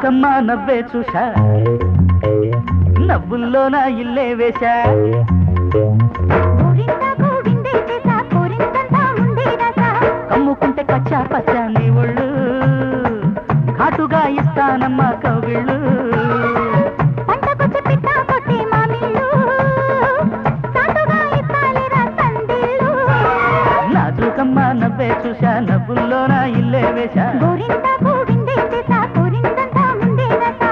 నాజుకమ్మ నవ్వే చూశా నవ్వుల్లో నా ఇల్లే వేశా గోరింట గోవిందే చేసా కోరింతంతా ఉండేదసా కమ్ముకుంటే కచ్చా పచ్చా నీ ఒళ్ళు ఘాటుగా ఇస్తానమ్మ కవిళ్ళు పంటకొచ్చి పిట్ట కొట్టే మామిళ్ళు సాటుగా ఇస్తాలేరా సందిళ్ళు నాజుకమ్మ నవ్వే చూశా నవ్వుల్లో నా ఇల్లే వేశా గోరింట గోవిందే చేసా కోరింతంతా ఉండేదసా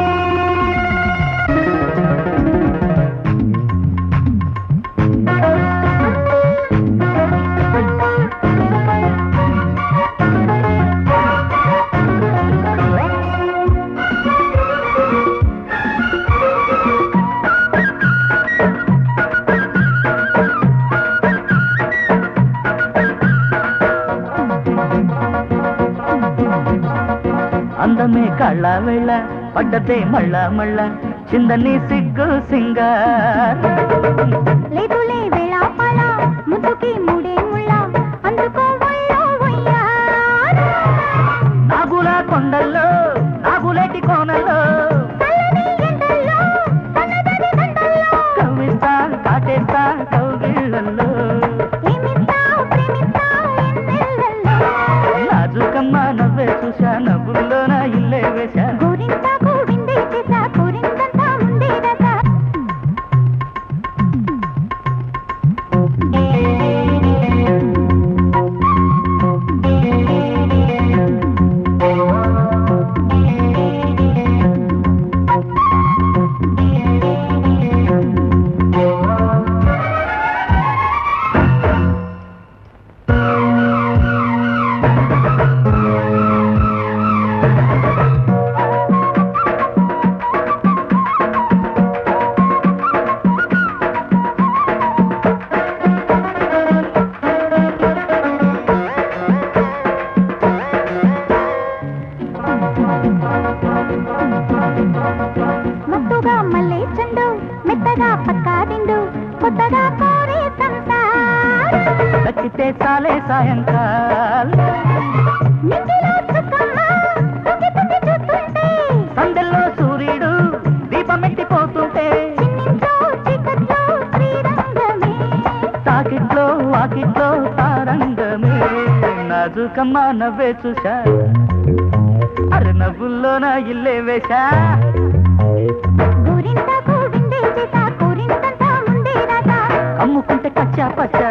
అందమే కళ్ళ వెళ్ళ పడ్డదే మళ్ళ మళ్ళ చిందని సిగ్గు సింగార్ లేదులే వేళ పాల ముద్దుకి మూడే ముళ్ళ అందుకో ఒళ్ళో ఉయ్యాల. నాగుల కొండల్లో నాగులేటి కోనల్లో చల్లని ఎండల్లో, సన్నదరి దండల్లో, కవిస్తా కాటేస్తా కౌగిళ్ళల్లో ప్రేమిస్తావ్, ప్రేమిస్తావ్ ఎన్నెళ్ళల్లో. నాజుకమ్మ నవ్వే చూశా నవ్వుల్లో నా ఇల్లే వేశా గోరింట గోవిందే చేసా, కోరింతంతా ఉండేదసా. మత్తుగా మల్లె చెండు మెత్తగా పక్కాదిండు కొత్తగా కోరే సంసారం దక్కితే చాలే సాయంకాల నింగిలో చుక్కమ్మ తొంగి తొంగి చూస్తుంటే సందెల్లో సూర్యుడు దీపమెట్టిపోతుంటే చిన్నింట్లో చీకట్లో శ్రీరంగమే తాకిట్లో వాకిట్లో తారంగమే నాజుకమ్మ నవ్వే చూశా అరే నవ్వుల్లో నా ఇల్లే వేశా గోరింట గోవిందే చేసా కోరింతంతా ఉండేదాకా అమ్ముకుంటే కచ్చా పచ్చా